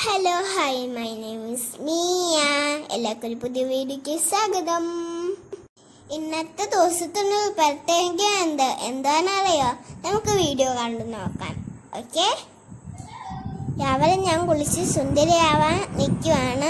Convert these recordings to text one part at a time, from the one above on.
Hello hi my name is Mia എല്ലാവർക്കും ഒരു പുതിയ വീഡിയോയ്ക്ക് സ്വാഗതം ഇന്നത്തെ ദിവസത്തിന് പ്രത്യേക എന്ത് എന്താണെന്നറിയോ നമുക്ക് വീഡിയോ കണ്ടു നോക്കാം ഓക്കെ രാവിലെ ഞാൻ കുളിച്ച് സുന്ദരിയാവാൻ നിൽക്കുവാണ്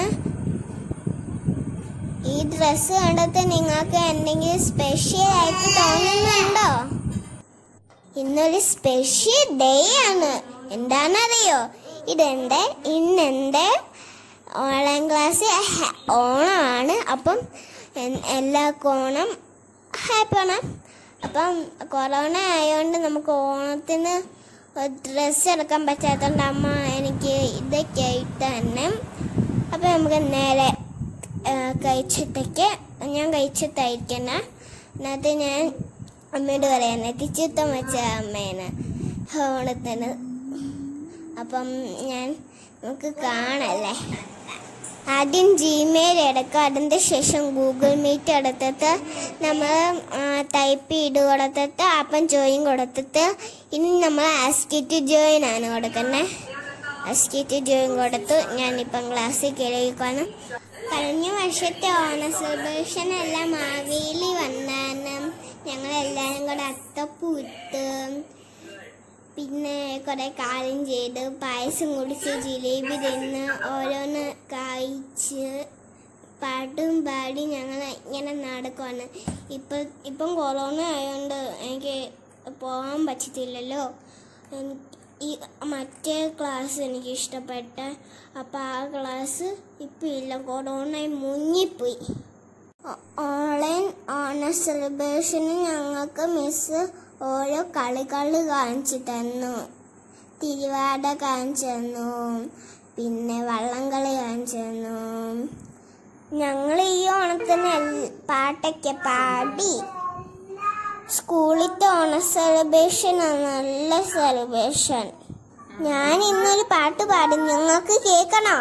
ഈ ഡ്രസ്സ് കണ്ടിട്ട് നിങ്ങൾക്ക് എന്തെങ്കിലും സ്പെഷ്യൽ ആയിട്ട് തോന്നുന്നുണ്ടോ ഇന്നൊരു സ്പെഷ്യൽ ഡേ ആണ് എന്താണെന്നറിയോ ഇതെന്റെ ഇന്നെന്റെ ഓൺലൈൻ ക്ലാസ് ഹ- ഓണമാണ് അപ്പം എൻ- എല്ലാവർക്കും ഓണം ഹാപ്പി ഓണം അപ്പം കൊറോണ ആയതുകൊണ്ട് നമുക്ക് ഓണത്തിന് ഡ്രസ്സ് എടുക്കാൻ പറ്റാത്തതുകൊണ്ട് അമ്മ എനിക്ക് ഇതൊക്കെ ഇട്ട് തന്നെ അപ്പം നമുക്ക് നേരെ ആ, കഴിച്ചിട്ടൊക്കെ ഞാൻ കഴിച്ചിട്ടായിരിക്കണ എന്നിട്ട് ഞാൻ അമ്മയോട് പറയാൻ തിച്ചുത്തം വെച്ച അമ്മേനെ ഓണത്തിന് അപ്പം ഞാൻ നമുക്ക് കാണല്ലേ ആദ്യം ജിമെയിൽ എടുക്കുക അതിൻ്റെ ശേഷം ഗൂഗിൾ മീറ്റ് എടുത്തിട്ട് നമ്മൾ ടൈപ്പ് ചെയ്ത് കൊടുത്തിട്ട് അപ്പം ജോയിൻ കൊടുത്തിട്ട് ഇനി നമ്മൾ ആസ്കിറ്റ് ജോയിൻ ആണ് കൊടുക്കുന്നത് ആസ്കിറ്റ് ജോയിൻ കൊടുത്തു ഞാനിപ്പം ക്ലാസ്സിൽ കയറിയിരിക്കണം കഴിഞ്ഞ വർഷത്തെ ഓണ സെലിബ്രേഷൻ എല്ലാം മാവേലി വന്നാണ് ഞങ്ങളെല്ലാവരും കൂടെ അത്തപ്പൂത്ത് പിന്നെ കുറെ കാര്യം ചെയ്ത് പായസം കുടിച്ച് ജിലേബി തിന്ന് ഓരോന്ന് കഴിച്ച് പാട്ടും പാടി ഞങ്ങൾ ഇങ്ങനെ നടക്കുവാണ് ഇപ്പം ഇപ്പം കൊറോണ ആയതുകൊണ്ട് എനിക്ക് പോകാൻ പറ്റത്തില്ലല്ലോ എനിക്ക് ഈ മറ്റേ ക്ലാസ് എനിക്ക് ഇഷ്ടപ്പെട്ട അപ്പം ആ ക്ലാസ് ഇപ്പം ഇല്ല കൊറോണ മുങ്ങിപ്പോയി ഓൺലൈൻ ഓണ സെലിബ്രേഷന് ഞങ്ങൾക്ക് മിസ് ഓരോ കളികൾ കാണിച്ചു തന്നു തിരുവാട കാണിച്ചു തന്നു പിന്നെ വള്ളംകളി കാണിച്ചു തന്നു ഞങ്ങൾ ഈ ഓണത്തിന് എൽ- പാട്ടൊക്കെ പാടി സ്കൂളിലത്തെ ഓണ സെലിബ്രേഷൻ നല്ല സെലിബ്രേഷൻ ഞാൻ ഇന്നൊരു പാട്ട് പാടും നിങ്ങൾക്ക് കേൾക്കണോ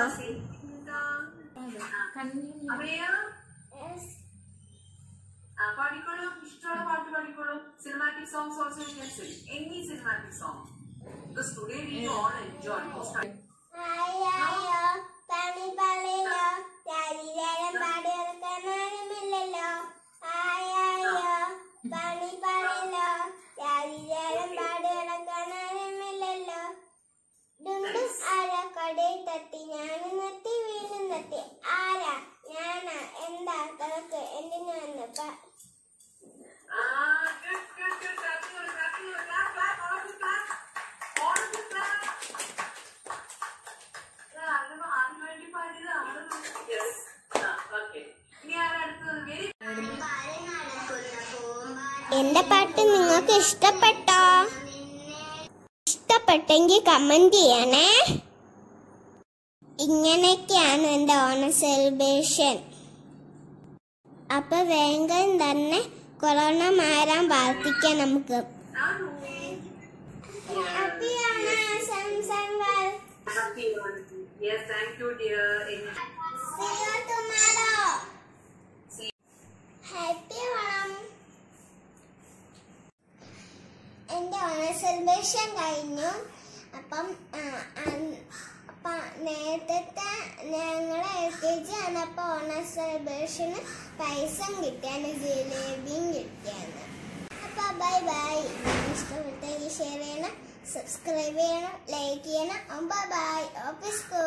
അഭയ ആ പാടിക്കോളൂ ഇഷ്ടമുള്ള പാട്ട് പാടിക്കോളൂ cinematic songs also you can sing any cinematic song because today we all enjoy most ആയായോ പണി പറയോ ശരീരം പാടിയെടുക്കാൻ ആരുമില്ലല്ലോ ആയായോ പണി പറയോ ശരീരം പാടിയെടുക്കാൻ ആരുമില്ലല്ലോ ഡുണ്ടും ആരാ കടയിൽ തട്ടി ഞാൻ നത്തി വീണ്ടും തട്ടി ആരാ ഞാനാ എന്താ കണക്ക് എന്തിനാന്ന് പ Ah, good, good, good. Clapping, clapping, clap, clap, all of you clap. All of you clap. Yeah, ആരെങ്കിലും ആർക്ക് വേണ്ടി പാടിയത് ആരെങ്കിലും Yes. ആ, okay. ഇനി ആരാ അടുത്തത്? Very എന്റെ പാട്ട് നിങ്ങൾക്ക് ഇഷ്ടപ്പെട്ടോ ഇഷ്ടപ്പെട്ടെങ്കിൽ കമന്റ് ചെയ്യണേ ഇങ്ങനെയൊക്കെയാണ് എൻ്റെ ഓണ സെലിബ്രേഷൻ അപ്പൊ വേഗം തന്നെ കൊറോണ മാറാൻ പ്രാർത്ഥിക്കാം നമുക്ക് Nanu. Happy ഓണാശംസകൾ. Happy one. Yes, thank you, dear. In- See you tomorrow. See Happy Onam എൻ്റെ ഓണ സെലിബ്രേഷൻ കഴിഞ്ഞു അപ്പം ആ, അന്ന് അപ്പം നേരത്തെ ഞങ്ങൾ എൽ കെ ജി ആണപ്പോൾ ഓണ സെലിബ്രേഷന് പൈസ കിട്ടിയാണ് ജിലേബിയും കിട്ടിയാണ് അപ്പോൾ ബൈ ബൈ ഇഷ്ടപ്പെട്ടെങ്കിൽ ഷെയർ ചെയ്യണം സബ്സ്ക്രൈബ് ചെയ്യണം ലൈക്ക് ചെയ്യണം ബൈ ബൈ ഓഫീസ്